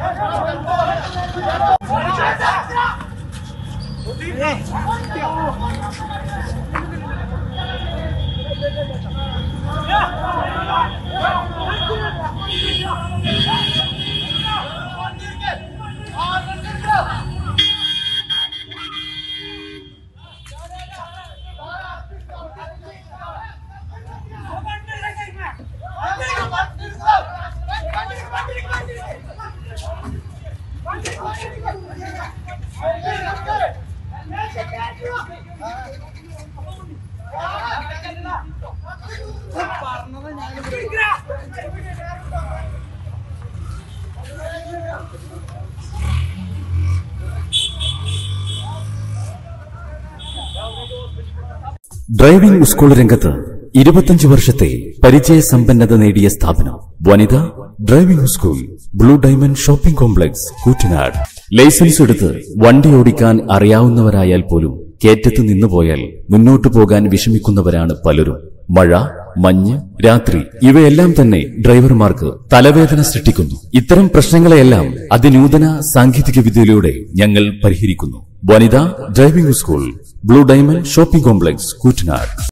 driving school രംഗത്ത് ഇരുപത്തഞ്ച് വർഷത്തെ പരിചയസമ്പന്നത നേടിയ സ്ഥാപനം Vanitha driving school blue diamond shopping complex Koottanad licence എടുത്ത് വണ്ടി ഓടിക്കാൻ അറിയാവുന്നവരായാൽ പോലും കേറ്റത്ത് നിന്നുപോയാൽ മുന്നോട്ടു പോകാൻ വിഷമിക്കുന്നവരാണ് പലരും മഴ മഞ്ഞ് രാത്രി ഇവയെല്ലാം തന്നെ ഡ്രൈവർമാർക്ക് തലവേദന സൃഷ്ടിക്കുന്നു ഇത്തരം പ്രശ്നങ്ങളെയെല്ലാം അതിനൂതന സാങ്കേതിക വിദ്യയിലൂടെ ഞങ്ങൾ പരിഹരിക്കുന്നു Vanitha driving school blue diamond shopping complex Koottanad